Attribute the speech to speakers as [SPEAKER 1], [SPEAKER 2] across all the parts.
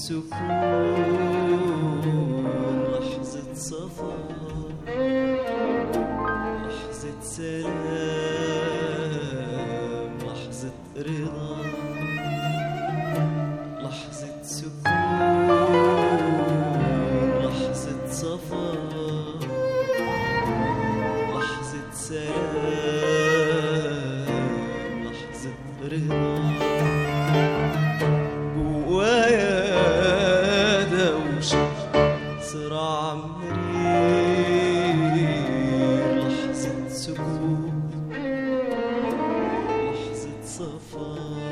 [SPEAKER 1] سكون لحظة صفا لحظة سلام لحظة رضا لحظة سكون لحظة صفا لحظة سلام لحظة رضا جوايا دوشة صراع مرير لحظة سكون لحظة صفا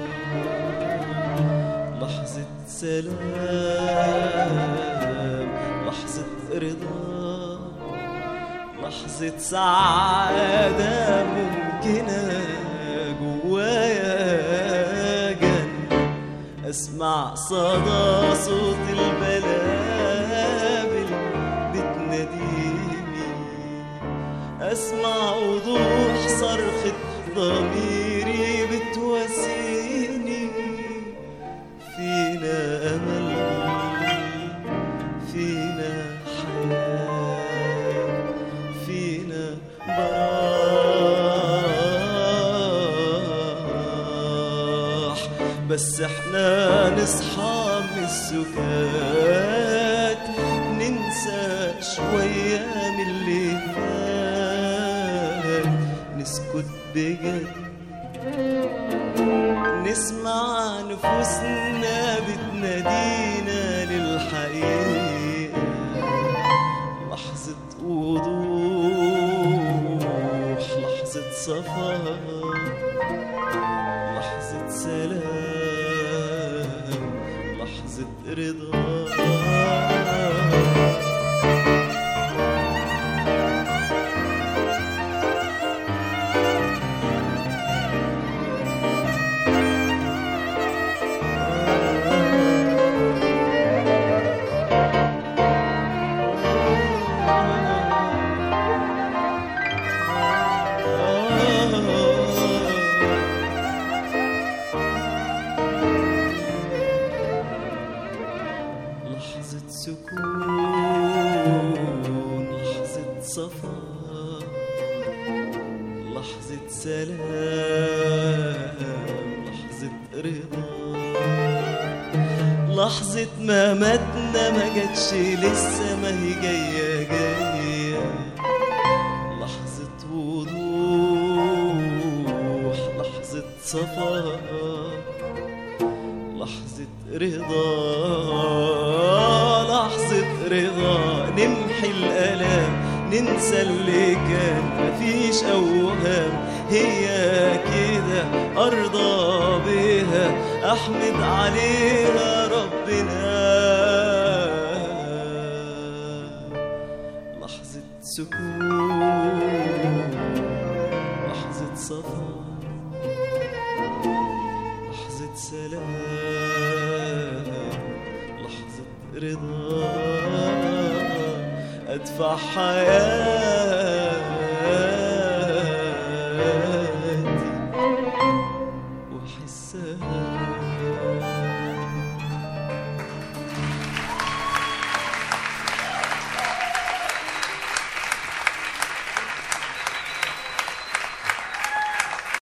[SPEAKER 1] لحظة سلام لحظة رضا لحظة سعادة ممكنة جوايا جنة أسمع صدى صوت البلابل بتناديني أسمع وضوح صرخة ضميري بتواسيني فينا أمل فينا حياة فينا براح بس احنا نصحى من السكات ننسى شوية من اللي فات نسكت بجد نسمع نفوسنا بتنادينا للحقيقة لحظة وضوح لحظة صفا لحظة سلام لحظة رضا لحظة سكون لحظة صفا لحظة سلام لحظة رضا لحظة مماتنا ما جاتش لسه ما هي جاية جاية لحظة وضوح لحظة صفا لحظة رضا لحظة رضا نمحي الألام ننسى اللي كان مفيش أوهام هي كده أرضى بيها أحمد عليها ربنا لحظة سكون لحظة صفا لحظة سلام لحظة رضا أدفع حياة